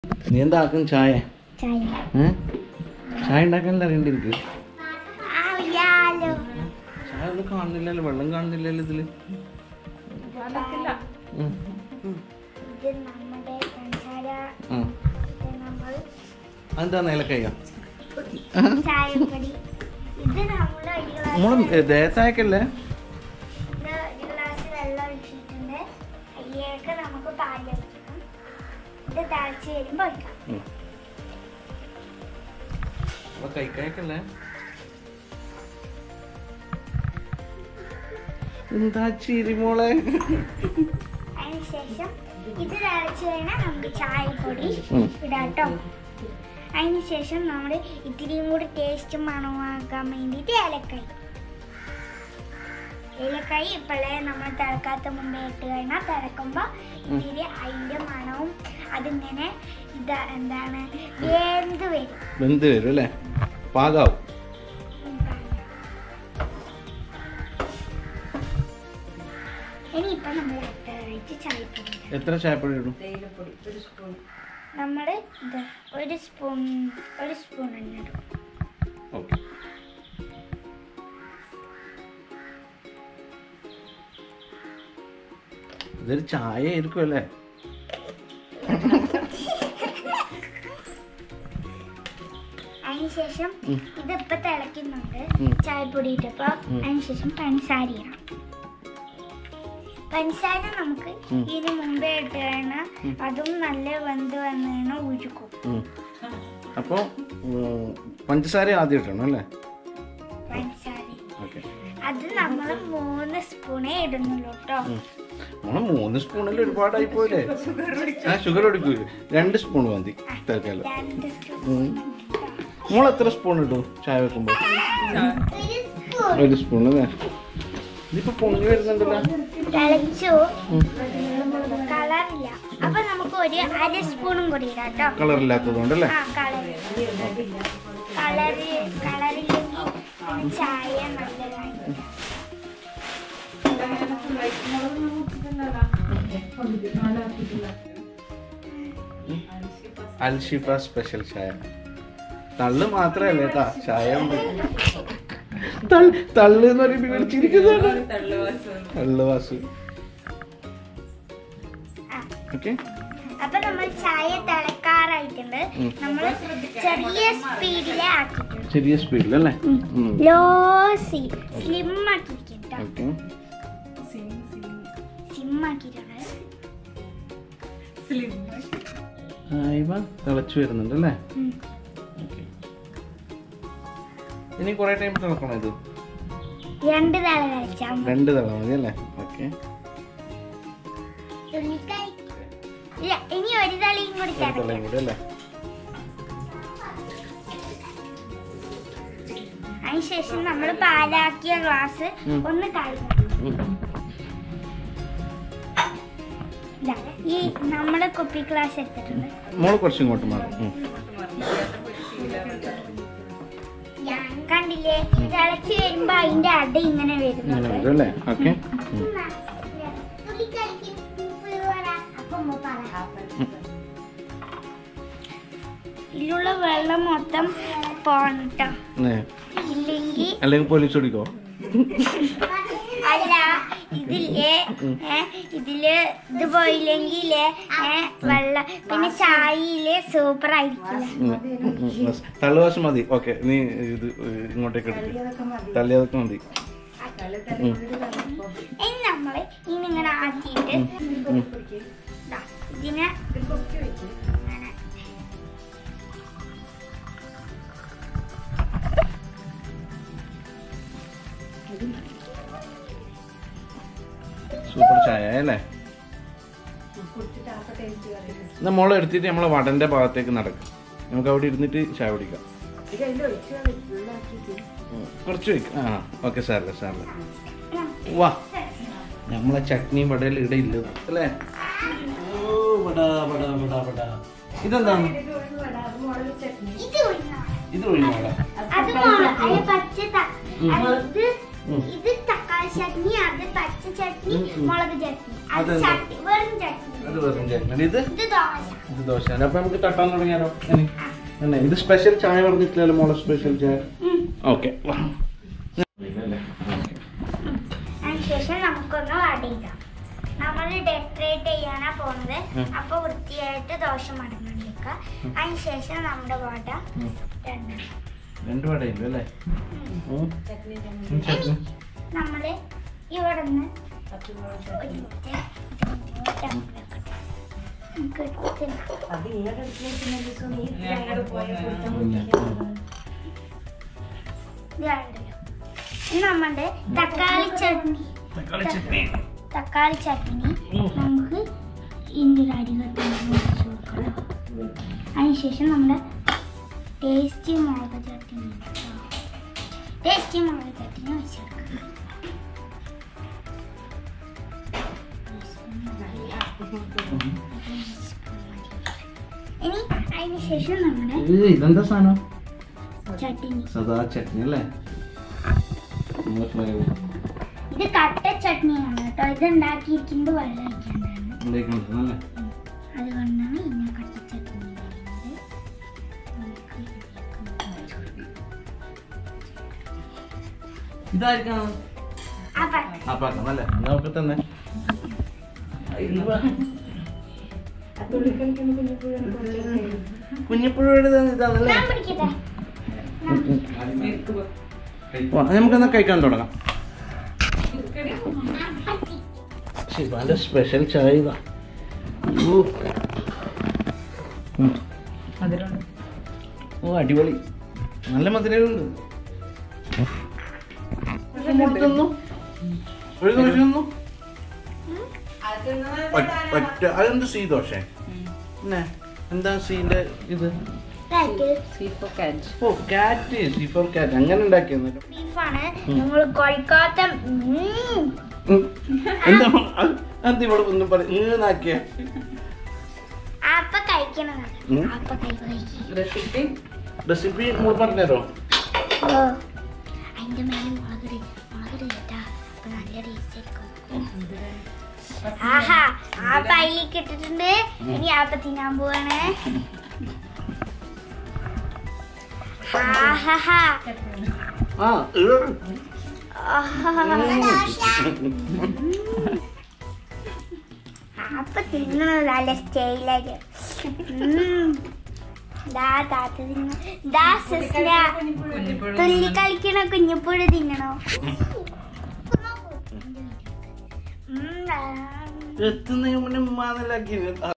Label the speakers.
Speaker 1: നീ എന്താക്കും ചായ
Speaker 2: ചായ
Speaker 1: ഏ ചായ ഉണ്ടാക്കാനല്ല അറിയണ്ട എനിക്ക്
Speaker 2: അറിയാലോ
Speaker 1: ചായ ഒന്നും കാണുന്നില്ലല്ലോ വെള്ളം കാണുന്നില്ലല്ലോ ഇതില് ഉം.
Speaker 2: ഇത് നമ്മുടെ പഞ്ചസാര
Speaker 1: ആ.
Speaker 2: ഇത് നമ്മൾ
Speaker 1: അതെന്താ നിലക്കയ്യ
Speaker 2: ചായപ്പൊടി ഇത് നമ്മൾ ഒരു ഗ്ലാസ്
Speaker 1: നമ്മള് ദേഹത്തായക്കല്ലേ
Speaker 2: ഇത് ഒരു ഗ്ലാസ് വെള്ളം ഒഴിച്ചിട്ടുണ്ട് അതിലേക്ക് നമുക്ക് പാൽ ഒഴിക്കണം ഇത് തിളച്ച് വരുമ്പോൾ ഒഴിക്കാം
Speaker 1: കൈക്കായക്കല്ലേ എന്താ ചിരി മോളെ
Speaker 2: അതിനുശേഷം ഇത് തിളച്ച് കഴിഞ്ഞാൽ നമുക്ക് ചായപ്പൊടി
Speaker 1: ഉം.
Speaker 2: ഇടാട്ടോ അതിനുശേഷം നമ്മൾ ഇത്തിരിയും കൂടി ടേസ്റ്റും മണമാക്കാൻ വേണ്ടിയിട്ട് ഏലക്കായി ഏലക്കായി ഇപ്പോഴേ നമ്മൾ തിളക്കാത്ത മുമ്പേ ഇട്ട് കഴിഞ്ഞാൽ തിളക്കുമ്പോൾ ഇത്തിരി അതിൻ്റെ മണവും അതിങ്ങനെ ഇത് എന്താണ് വേന്ത് വരും
Speaker 1: വെന്ത് വരും അല്ലേ പാകാവും
Speaker 2: ഇനിയിപ്പോൾ നമ്മൾ അടുത്തതായിട്ട് ചായപ്പൊടി ഇടാം.
Speaker 1: എത്ര ചായപ്പൊടി ഇടും
Speaker 2: നമ്മൾ ഇത് ഒരു സ്പൂൺ ഒരു സ്പൂൺ തന്നെ ഇടും
Speaker 1: ഓക്കെ ഇതൊരു ചായ ആയിരിക്കും അല്ലേ
Speaker 2: അതിനുശേഷം
Speaker 1: ഉം.
Speaker 2: ഇതിപ്പോ തിളയ്ക്കുന്നുണ്ട്
Speaker 1: ഉം.
Speaker 2: ചായപ്പൊടി ഇട്ടപ്പോ
Speaker 1: ഉം.
Speaker 2: അതിനുശേഷം പഞ്ചസാര ഇടാം പഞ്ചസാര നമുക്ക്
Speaker 1: ഉം.
Speaker 2: ഇതിന് മുമ്പേ ഇട്ട് കഴിഞ്ഞാൽ
Speaker 1: ഉം.
Speaker 2: അതും നല്ല വെന്ത് വന്നു കഴിഞ്ഞാൽ ഉരുക്കും
Speaker 1: ഉം. അപ്പൊ ഉം, പഞ്ചസാര ആദ്യം ഇട്ടണം അല്ലേ
Speaker 2: പഞ്ചസാര
Speaker 1: ഓക്കെ
Speaker 2: അത് നമ്മൾ മൂന്ന് സ്പൂണേ ഇടുന്നുള്ളൂ കേട്ടോ
Speaker 1: നമ്മള് മൂന്ന് സ്പൂണിൽ ഒരുപാടായി പോലെ ആ ഷുഗർ എടുക്കൂ രണ്ട് സ്പൂൺ മതി തൽക്കാലം
Speaker 2: രണ്ട് സ്പൂൺ
Speaker 1: ഉം. മോൾ എത്ര സ്പൂൺ ഇടും ചായ വെക്കുമ്പോൾ ഒരു സ്പൂൺ അല്ലേ ഇതിപ്പോ പൊങ്ങി വരുന്നുണ്ടല്ലോ
Speaker 2: തിളച്ചു
Speaker 1: ഉം.
Speaker 2: കളറില്ല അപ്പൊ നമുക്ക് ഒരു അര സ്പൂണും കൂടി ഇടാം കേട്ടോ
Speaker 1: കളറില്ലാത്തതുകൊണ്ടല്ലേ
Speaker 2: ആ കളറ് കളറ് കളറില്ലെങ്കിൽ ചായ നല്ലതായിരിക്കും
Speaker 1: അൽഷിഫ സ്പെഷ്യൽ ചായ തള്ളു മാത്രമല്ല കേട്ടാ ചായ ഉണ്ട് തള്ള് തള്ളു എന്ന് പറയുമ്പോ ഇവര് ചിരിക്കുന്നതാണ് തള്ളുവാസ്
Speaker 2: ആ
Speaker 1: ഓക്കെ
Speaker 2: അപ്പൊ നമ്മൾ ചായ തിളക്കാറായിട്ടുണ്ട്
Speaker 1: ഉം.
Speaker 2: നമ്മൾ ചെറിയ സ്പീഡിലെ ആക്കിയിട്ടുണ്ട്
Speaker 1: ചെറിയ സ്പീഡിലല്ലേ
Speaker 2: ലോ സ്ലിം ആക്കിയിരിക്കും
Speaker 1: ഓക്കെ
Speaker 2: സ്ലിം ആക്കിയിട്ടുണ്ട്
Speaker 1: ഇവ തിളച്ചു വരുന്നുണ്ട് അല്ലേ
Speaker 2: ഉം.
Speaker 1: ഓക്കെ ഇനി കുറെ ടൈം തിളക്കണം ഇത്
Speaker 2: രണ്ട് തല കഴിച്ചാൽ മതി
Speaker 1: രണ്ട് തള മതി അല്ലേ ഓക്കെ
Speaker 2: ഇല്ല ഇനി ഒരു തലയും കൂടി
Speaker 1: ഒരു
Speaker 2: തിളക്കാം
Speaker 1: തളയും കൂടി അല്ലേ
Speaker 2: അതിനുശേഷം നമ്മൾ പാലാക്കിയ ഗ്ലാസ്
Speaker 1: ഉം.
Speaker 2: ഒന്ന് കളഞ്ഞു
Speaker 1: ഉം.
Speaker 2: ഇതാ, ഈ നമ്മുടെ കുപ്പി ഗ്ലാസ് എടുത്തിട്ടുണ്ട്
Speaker 1: മോള് കുറച്ചും ഇങ്ങോട്ട് മാറും ഉം.
Speaker 2: ഞാൻ കണ്ടില്ലേ തിളച്ച് വരുമ്പോ അതിന്റെ അട ഇങ്ങനെ
Speaker 1: ഇങ്ങനെ
Speaker 2: വരുന്നുണ്ട്
Speaker 1: വരും അല്ലേ ഓക്കെ
Speaker 2: ഇതിലുള്ള വെള്ളം മൊത്തം പോണട്ടോ ഇല്ലെങ്കിൽ
Speaker 1: അല്ലെങ്കിൽ പോലീസ് ഓടിക്കോ
Speaker 2: അല്ല ഇതില്ലേ ഏ, ഇതില് ഇത് പോയില്ലെങ്കിലേ ഏ, വെള്ളം പിന്നെ ചായയില് സൂപ്പർ ആയിരിക്കില്ല
Speaker 1: തള്ളുവാശം മതി ഓക്കെ നീ ഇത് ഇങ്ങോട്ടേക്ക് എടുക്ക് തള്ളിയതൊക്കെ മതി ഉം.
Speaker 2: ഇനി നമ്മള് ഇനി ഇങ്ങനെ ആക്കിയിട്ട്
Speaker 1: ഉം.
Speaker 2: ദാ, ഇതിനെ ഇങ്ങനെ
Speaker 1: സൂപ്പർ ചായ അല്ലേ എന്നാ മോളെ എടുത്തിട്ട് നമ്മളെ വടന്റെ ഭാഗത്തേക്ക് നടക്കും നമുക്ക് അവിടെ ഇരുന്നിട്ട് ചായ കുടിക്കാം ഉം. കുറച്ച് വയ്ക്കും ആ ഓക്കെ സാറല്ലേ സാറല്ലേ വാ നമ്മളെ ചട്നിയും വടയിൽ ഇവിടെ ഇല്ല അല്ലേ ഓ വട വട വട വട ഇതെന്താണ്
Speaker 2: ഇത് ഒഴിക്കണം.
Speaker 1: ഇത് ഒഴിഞ്ഞോള
Speaker 2: അത് മുളക് അത് പച്ച ത-
Speaker 1: ഉം.
Speaker 2: അത്
Speaker 1: ഉം.
Speaker 2: ഇത് തക്കാളി ചട്നി അത് പച്ച ചട്നി
Speaker 1: ഉം, ഉം.
Speaker 2: മുളക് ചട്നി അത്
Speaker 1: അതെന്താ?
Speaker 2: ചട്നി വെറും ചട്നി
Speaker 1: അത് വെറും ചട്നി ഇത്
Speaker 2: ഇത് ദോശ
Speaker 1: ഇത് ദോശ അപ്പൊ നമുക്ക് തട്ടാൻ തുടങ്ങിയാലോ ഇനി അല്ലേ ഇത് സ്പെഷ്യൽ ചായ പറഞ്ഞിട്ടില്ലല്ലോ മോളെ സ്പെഷ്യൽ ചായ
Speaker 2: ഉം.
Speaker 1: ഓക്കെ
Speaker 2: അതിനുശേഷം നമുക്കൊന്ന് വടയിടാം നമ്മൾ ഡെക്കറേറ്റ് ചെയ്യാനാ പോകുന്നത്
Speaker 1: ഉം.
Speaker 2: അപ്പൊ വൃത്തിയായിട്ട് ദോശ മടങ്ങിയെടുക്കുക അതിനുശേഷം നമ്മുടെ വട രണ്ടെണ്ണം
Speaker 1: രണ്ട് വടയില്ല അല്ലേ ഉം. ഉം, ചട്നി
Speaker 2: നമ്മള് ഇവിടെ നിന്ന് ഒരു മിനിറ്റ്, ഒരു മിനിറ്റ് വെക്കട്ടെ. നമുക്ക് എടുത്ത് ഇത് കണ്ടല്ലോ. ഇനി നമ്മുടെ തക്കാളി ചട്നി
Speaker 1: തക്കാളി ചട്നി
Speaker 2: തക്കാളി ചട്നി നമുക്ക് ഇതിൻ്റെ ഒരു അരികത്ത് ഒഴിച്ച് കൊടുക്കണം അതിനുശേഷം നമ്മുടെ ടേസ്റ്റി മുളക് ചട്നി ടേസ്റ്റി മുളക് ചട്നി ഒഴിച്ച് കൊടുക്കണം ഇനി അതിനുശേഷം നമ്മുടെ
Speaker 1: ഇത് ഇതെന്താ സാധനം
Speaker 2: ചട്നി
Speaker 1: സദാ ചട്നി അല്ലേ നമ്മളെ ഫ്ലേവർ
Speaker 2: ഇത് കട്ട ചട്നിയാണ് കേട്ടോ ഇത് ഉണ്ടാക്കിയിരിക്കുന്നത് വെള്ളം ഒഴിക്കാണ്ടാണ്
Speaker 1: ഉണ്ടായിക്കൊണ്ടിരുന്നല്ലേ
Speaker 2: അതുകൊണ്ടാണ് ഇന്ന കട്ട ചട്നി പറയുന്നത് നമുക്ക് ഇതിലേക്ക് ഒഴിച്ച് കൊടുക്കാം.
Speaker 1: ഇതായിരിക്കണം
Speaker 2: ആ പാത്രം.
Speaker 1: ആ പാത്രം അല്ലേ നമുക്ക് തന്നെ കുഞ്ഞിപ്പുഴയുടെ ഇതാണല്ലേ
Speaker 2: ഞാൻ പിടിക്കട്ടെ
Speaker 1: നമുക്കെന്നാ കഴിക്കാൻ തുടങ്ങാം ശിവാന്റെ സ്പെഷ്യൽ ചായ ഇതാ ഊ. ഉം. ഓ അടിപൊളി നല്ല മധുരമുണ്ട് ഒരു ദോശ തന്നു ഒറ്റ അതെന്ത് സീ ദോശ പിന്നെ എന്താ സീന്റെ ഇത്
Speaker 2: കഴിക്ക്.
Speaker 1: ഓ കാറ്റ് സീ ഫോർ കാറ്റ് അങ്ങനെ ഉണ്ടാക്കിയെന്നല്ലോ
Speaker 2: ബീഫാണ് നമ്മൾ കഴിക്കാത്ത ഉം.
Speaker 1: ഉം. എന്താ അത് അത് ഇവിടെ ഒന്നും പറ ഇങ്ങനാക്കിയ
Speaker 2: അപ്പ കഴിക്കണതാണ്
Speaker 1: ഉം.
Speaker 2: അപ്പ കഴിക്കും
Speaker 1: റെസിപ്പി നമ്മൾ പറഞ്ഞുതരോ
Speaker 2: അതിന്റെ മേലെ മുളക് ഇട്. മുളക് ഇട്ടാ അപ്പൊ നല്ല ടേസ്റ്റ് ആയിരിക്കും ആഹാ ആ പൈലേക്ക് ഇട്ടിട്ടുണ്ട് ഇനി ആപ്പ തിന്നാൻ പോവാണ് ആഹാ
Speaker 1: ആ ഇള്.
Speaker 2: അപ്പൊ തിന്നണത് നല്ല സ്റ്റൈലായിട്ട് ഉം. ദാ താത്ത തിന്നു ദാ സിസ്ന തുള്ളി കളിക്കണ കുഞ്ഞിപ്പുഴ തിന്നണോ ഉം, ആ.
Speaker 1: എത്തുന്നതിന് മുന്നേ ഉമ്മാന്നല്ലാക്കി